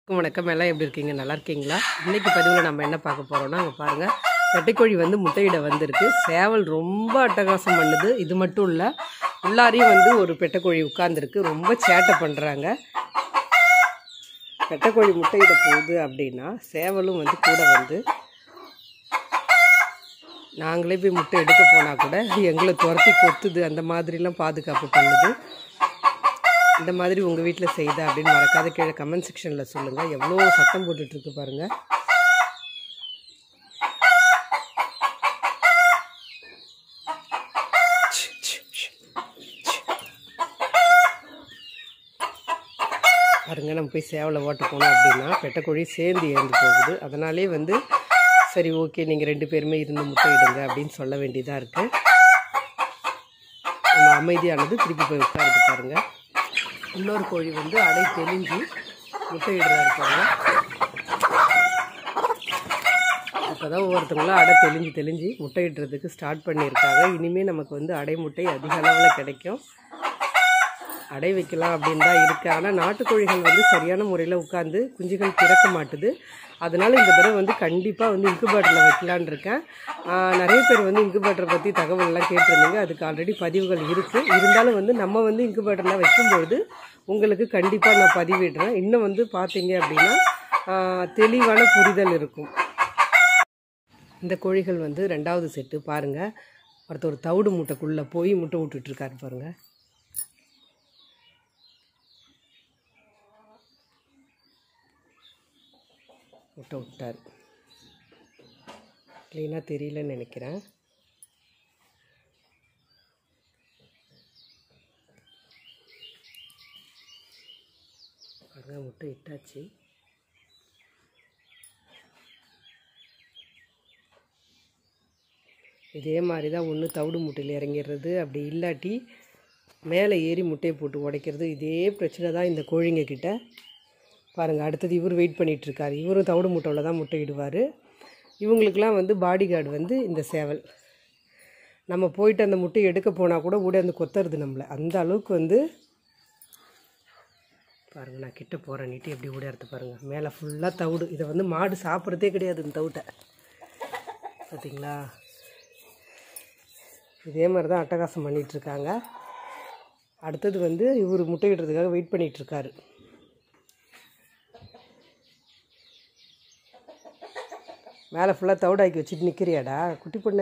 வணக்கம் எல்லாம் எப்படி இருக்கீங்க நல்லா இருக்கீங்களா இன்னைக்கு பதிவில் நம்ம என்ன பார்க்க போகிறோம்னா அங்கே பாருங்கள் வெட்டைக்கோழி வந்து முட்டையிட வந்திருக்கு சேவல் ரொம்ப அட்டகாசம் பண்ணுது இது மட்டும் இல்லை உள்ளாரையும் வந்து ஒரு பெட்டைக்கோழி உட்கார்ந்துருக்கு ரொம்ப சேட்டை பண்ணுறாங்க பெட்டைக்கோழி முட்டையிட போகுது அப்படின்னா சேவலும் வந்து கூட வந்து நாங்களே போய் முட்டை எடுக்க போனால் கூட எங்களை துரத்தி கொத்துது அந்த மாதிரிலாம் பாதுகாப்பு பண்ணுது இந்த மாதிரி உங்கள் வீட்டில் செய்தா அப்படின்னு மறக்காத கீழே கமெண்ட் செக்ஷனில் சொல்லுங்கள் எவ்வளோ சத்தம் போட்டுட்ருக்கு பாருங்கள் பாருங்க நம்ம போய் சேவலை ஓட்ட போனோம் அப்படின்னா பெட்டைக்கோழி சேர்ந்து ஏந்து போகுது அதனாலே வந்து சரி ஓகே நீங்கள் ரெண்டு பேருமே இருந்து முட்டை இடுங்க அப்படின்னு சொல்ல வேண்டியதாக இருக்குது நம்ம அமைதியானது திருப்பி போய் உட்காருது பாருங்கள் இன்னொரு கோழி வந்து அடை தெளிஞ்சு முட்டை இடுறாரு பாருங்க இப்போ தான் ஒவ்வொருத்தவங்களும் அடை தெளிஞ்சு தெளிஞ்சு முட்டை இடுறதுக்கு ஸ்டார்ட் பண்ணியிருக்காங்க இனிமேல் நமக்கு வந்து அடை முட்டை அதிக அளவில் கிடைக்கும் அடை வைக்கலாம் அப்படின்னு தான் இருக்குது ஆனால் நாட்டுக்கோழிகள் வந்து சரியான முறையில் உட்காந்து குஞ்சுகள் பிறக்க மாட்டுது அதனால் இந்த தடவை வந்து கண்டிப்பாக வந்து இன்குபேட்டரில் வைக்கலான்னு இருக்கேன் ஆஹ் நிறைய பேர் வந்து இன்குபேட்டரை பற்றி தகவல்லாம் கேட்டிருந்தீங்க அதுக்கு ஆல்ரெடி பதிவுகள் இருக்குது இருந்தாலும் வந்து நம்ம வந்து இன்குபேட்டரில் வைக்கும்பொழுது உங்களுக்கு கண்டிப்பாக நான் பதிவிடுறேன் இன்னும் வந்து பார்த்தீங்க அப்படின்னா ஆஹ் தெளிவான புரிதல் இருக்கும் இந்த கோழிகள் வந்து ரெண்டாவது செட்டு பாருங்கள் ஒருத்தர் ஒரு தவிடு மூட்டைக்குள்ளே போய் முட்டை விட்டுட்ருக்காரு பாருங்கள் முட்டை விட்டார் க்ளீனாக தெரியலன்னு நினைக்கிறேன் பாருங்க முட்டை இட்டாச்சு இதே மாதிரி தான் ஒன்று தவிடு முட்டையில் இறங்கிடுறது அப்படி இல்லாட்டி மேலே ஏறி முட்டையை போட்டு உடைக்கிறது இதே பிரச்சனை தான் இந்த கோழிங்க கிட்ட பாருங்கள் அடுத்தது இவர் வெயிட் பண்ணிகிட்ருக்காரு இவரும் தவிடு முட்டையில் தான் முட்டை இடுவார் இவங்களுக்கெல்லாம் வந்து பாடி கார்டு வந்து இந்த சேவல் நம்ம போயிட்டு அந்த முட்டையை எடுக்க போனால் கூட கூட அந்த கொத்துறது நம்மளை அந்த அளவுக்கு வந்து பாருங்கள் நான் கிட்ட போகிறேன் நீட்டி எப்படி ஓடியார்த்து பாருங்கள் மேலே ஃபுல்லாக தவிடு இதை வந்து மாடு சாப்பிட்றதே கிடையாது இந்த தவிட்டை பார்த்தீங்களா இதே மாதிரி தான் அட்டகாசம் பண்ணிகிட்ருக்காங்க அடுத்தது வந்து இவர் முட்டையிடுறதுக்காக வெயிட் பண்ணிகிட்ருக்காரு மேலே ஃபுல்லாக தவிடாக்கி வச்சுட்டு நிற்கிறியாடா குட்டி பொண்ணு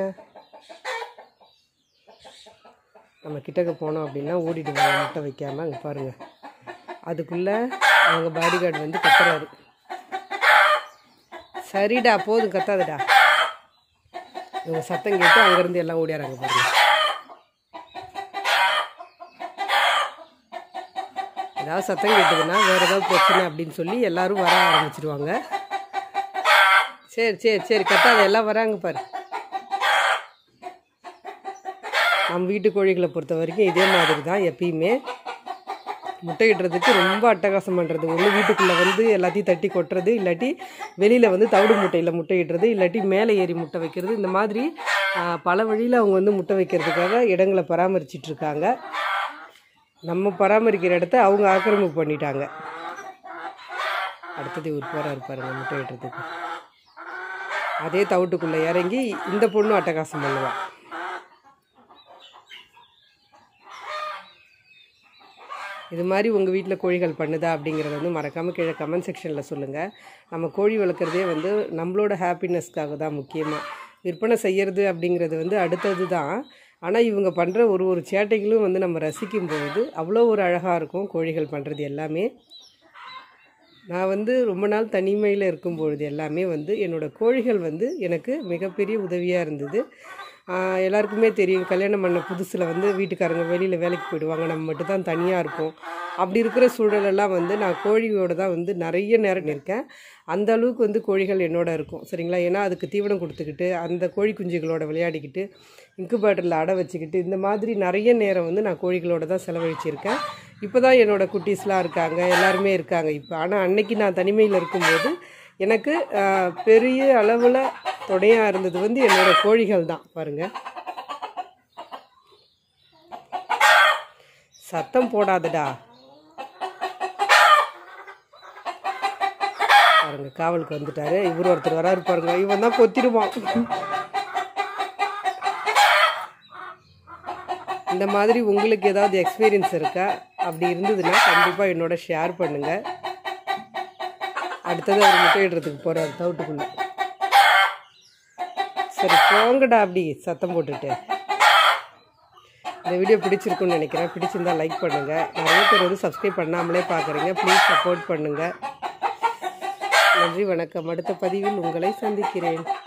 நம்ம கிட்டக்க போனோம் அப்படின்னா ஓடிடுவாங்க முட்டை வைக்காமல் அங்கே பாருங்கள் அதுக்குள்ளே அவங்க பாடி கார்டு வந்து கத்துறாரு சரிடா போதும் கத்தாதடா இவங்க சத்தம் கேட்டு அங்கேருந்து எல்லாம் ஓடியாராங்க பாருங்க ஏதாவது சத்தம் கேட்டதுன்னா வேறு ஏதாவது பிரச்சனை அப்படின்னு சொல்லி எல்லாரும் வர ஆரம்பிச்சிடுவாங்க சரி சரி சரி கத்தாத எல்லாம் வராங்க பாரு நம்ம வீட்டு கோழிகளை பொறுத்த வரைக்கும் இதே மாதிரி தான் எப்பயுமே முட்டையிடுறதுக்கு ரொம்ப அட்டகாசம் பண்ணுறது ஒன்று வீட்டுக்குள்ளே வந்து எல்லாத்தையும் தட்டி கொட்டுறது இல்லாட்டி வெளியில் வந்து தவிடு முட்டையில் முட்டையிடுறது இல்லாட்டி மேலே ஏறி முட்டை வைக்கிறது இந்த மாதிரி ஆ, பல வழியில் அவங்க வந்து முட்டை வைக்கிறதுக்காக இடங்களை பராமரிச்சிட்டு இருக்காங்க நம்ம பராமரிக்கிற இடத்த அவங்க ஆக்கிரமிப்பு பண்ணிட்டாங்க அடுத்தது இவர் போகிறாரு பாருங்க முட்டையிடுறதுக்கு அதே தவிட்டுக்குள்ளே இறங்கி இந்த பொண்ணும் அட்டகாசம் பண்ணுவான் இது மாதிரி உங்கள் வீட்டில் கோழிகள் பண்ணுதா அப்படிங்கிறத வந்து மறக்காமல் கீழே கமெண்ட் செக்ஷனில் சொல்லுங்கள் நம்ம கோழி வளர்க்குறதே வந்து நம்மளோட ஹாப்பினஸ்க்காக தான் முக்கியமாக விற்பனை செய்கிறது அப்படிங்கிறது வந்து அடுத்தது தான் ஆனால் இவங்க பண்ணுற ஒரு ஒரு சேட்டைகளும் வந்து நம்ம ரசிக்கும் பொழுது அவ்வளோ ஒரு அழகாக இருக்கும் கோழிகள் பண்ணுறது எல்லாமே நான் வந்து ரொம்ப நாள் தனிமையில் இருக்கும் பொழுது எல்லாமே வந்து என்னோடய கோழிகள் வந்து எனக்கு மிகப்பெரிய உதவியாக இருந்தது ஆஹ் எல்லாருக்குமே தெரியும் கல்யாணம் பண்ண புதுசில் வந்து வீட்டுக்காரங்க வெளியில் வேலைக்கு போயிடுவாங்க நம்ம மட்டும் தான் தனியாக இருப்போம் அப்படி இருக்கிற சூழலெல்லாம் வந்து நான் கோழியோட தான் வந்து நிறைய நேரம் இருக்கேன் அந்த அளவுக்கு வந்து கோழிகள் என்னோட இருக்கும் சரிங்களா ஏன்னா அதுக்கு தீவனம் கொடுத்துக்கிட்டு அந்த கோழி குஞ்சுகளோட விளையாடிக்கிட்டு இன்குபேட்டரில் அடை வச்சுக்கிட்டு இந்த மாதிரி நிறைய நேரம் வந்து நான் கோழிகளோட தான் செலவழிச்சிருக்கேன் இப்போ தான் என்னோடய குட்டீஸ்லாம் இருக்காங்க எல்லாருமே இருக்காங்க இப்போ ஆனால் அன்னைக்கு நான் தனிமையில் இருக்கும்போது எனக்கு ஆஹ், பெரிய அளவில் துணையாக இருந்தது வந்து என்னோடய கோழிகள் தான் பாருங்கள் சத்தம் போடாதடா பாருங்க காவலுக்கு வந்துட்டாரு இவர் ஒருத்தர் வராரு பாருங்க இவன் தான் கொத்திடுவான் இந்த மாதிரி உங்களுக்கு ஏதாவது எக்ஸ்பீரியன்ஸ் இருக்கா அப்படி இருந்ததுன்னா கண்டிப்பாக என்னோட ஷேர் பண்ணுங்கள் அடுத்தது அவர் முட்டையிடுறதுக்கு போகிறார் தவிட்டுக்குள்ளே சரி போங்கடா அப்படி சத்தம் போட்டுட்டு இந்த வீடியோ பிடிச்சிருக்குன்னு நினைக்கிறேன் பிடிச்சிருந்தா லைக் பண்ணுங்கள் நிறைய பேர் வந்து சப்ஸ்கிரைப் பண்ணாமலே பார்க்குறீங்க ப்ளீஸ் சப்போர்ட் பண்ணுங்கள் நன்றி வணக்கம் அடுத்த பதிவில் உங்களை சந்திக்கிறேன்